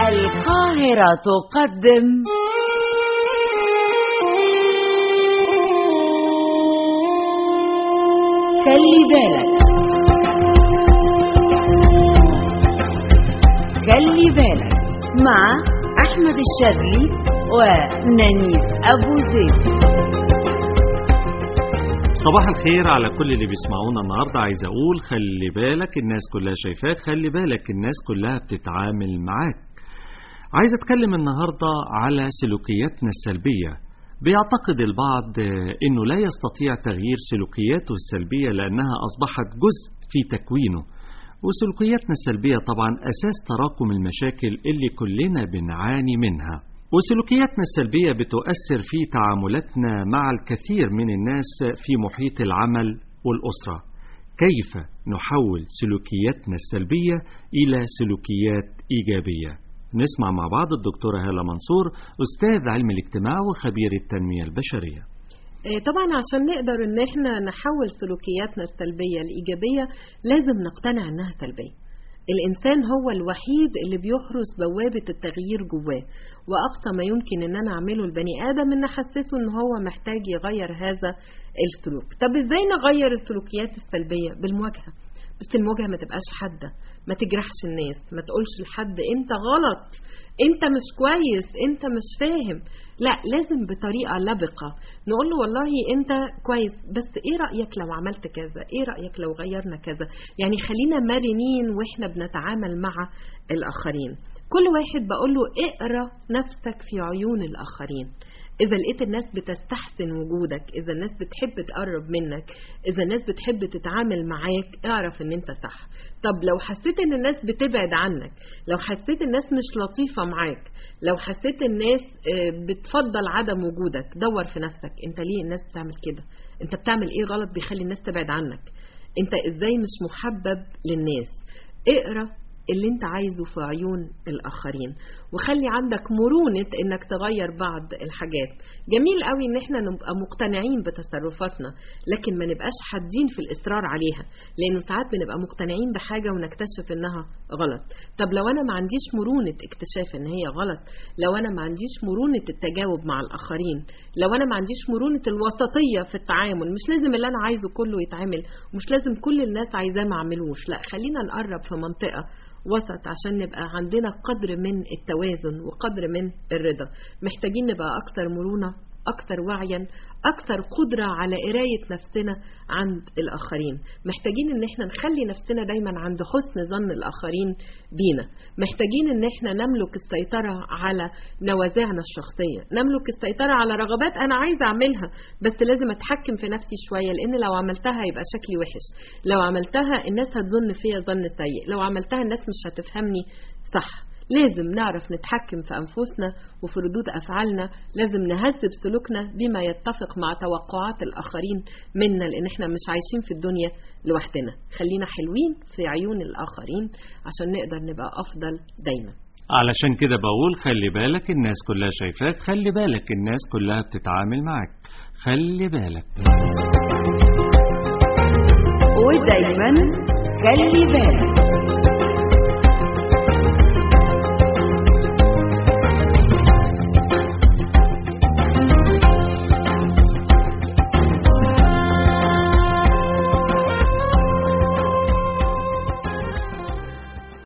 القاهرة تقدم خلي بالك خلي بالك مع أحمد الشاذلي ونانيس أبو زيد صباح الخير على كل اللي بيسمعونا النهارده عايز اقول خلي بالك الناس كلها شايفاك خلي بالك الناس كلها بتتعامل معاك عايز اتكلم النهارده على سلوكياتنا السلبيه بيعتقد البعض آه، انه لا يستطيع تغيير سلوكياته السلبيه لانها اصبحت جزء في تكوينه وسلوكياتنا السلبيه طبعا اساس تراكم المشاكل اللي كلنا بنعاني منها وسلوكياتنا السلبية بتؤثر في تعاملاتنا مع الكثير من الناس في محيط العمل والأسرة. كيف نحول سلوكياتنا السلبية إلى سلوكيات إيجابية؟ نسمع مع بعض الدكتورة هالة منصور أستاذ علم الاجتماع وخبير التنمية البشرية. آه، طبعا عشان نقدر ان احنا نحول سلوكياتنا السلبية لإيجابية لازم نقتنع انها سلبية الإنسان هو الوحيد اللي بيحرس بوابة التغيير جواه وأقصى ما يمكن إن أنا أعمله البني آدم إن أحسسه إن هو محتاج يغير هذا السلوك طب إزاي نغير السلوكيات السلبية بالمواجهة بس المواجهة ما تبقاش حادة ما تجرحش الناس ما تقولش لحد انت غلط انت مش كويس انت مش فاهم لا لازم بطريقة لبقة نقول له والله انت كويس بس ايه رأيك لو عملت كذا ايه رأيك لو غيرنا كذا يعني خلينا مرنين واحنا بنتعامل مع الاخرين كل واحد بقول له اقرا نفسك في عيون الاخرين إذا لقيت الناس بتستحسن وجودك إذا الناس بتحب تقرب منك إذا الناس بتحب تتعامل معاك اعرف إن أنت صح طب لو حسيت إن الناس بتبعد عنك لو حسيت الناس مش لطيفة معاك لو حسيت الناس آه، بتفضل عدم وجودك دور في نفسك أنت ليه الناس بتعمل كده أنت بتعمل إيه غلط بيخلي الناس تبعد عنك أنت إزاي مش محبب للناس اقرأ اللي انت عايزه في عيون الاخرين وخلي عندك مرونة انك تغير بعض الحاجات جميل قوي ان احنا نبقى مقتنعين بتصرفاتنا لكن ما نبقاش حادين في الاصرار عليها لانه ساعات بنبقى مقتنعين بحاجة ونكتشف انها غلط طب لو انا ما عنديش مرونة اكتشاف ان هي غلط لو انا ما عنديش مرونة التجاوب مع الاخرين لو انا ما عنديش مرونة الوسطية في التعامل مش لازم اللي انا عايزه كله يتعمل ومش لازم كل الناس عايزاه ما اعملوش لا خلينا نقرب في منطقة وسط عشان نبقى عندنا قدر من التوازن وقدر من الرضا محتاجين نبقى أكثر مرونة أكثر وعيا أكثر قدرة على قراية نفسنا عند الآخرين محتاجين إن احنا نخلي نفسنا دايما عند حسن ظن الآخرين بينا محتاجين إن احنا نملك السيطرة على نوازعنا الشخصية نملك السيطرة على رغبات أنا عايزة أعملها بس لازم أتحكم في نفسي شوية لأن لو عملتها هيبقى شكلي وحش لو عملتها الناس هتظن فيا ظن سيء لو عملتها الناس مش هتفهمني صح لازم نعرف نتحكم في أنفسنا وفي ردود أفعالنا لازم نهذب سلوكنا بما يتفق مع توقعات الآخرين منا لأن احنا مش عايشين في الدنيا لوحدنا خلينا حلوين في عيون الآخرين عشان نقدر نبقى أفضل دايما علشان كده بقول خلي بالك الناس كلها شايفاك خلي بالك الناس كلها بتتعامل معاك خلي بالك ودايما خلي بالك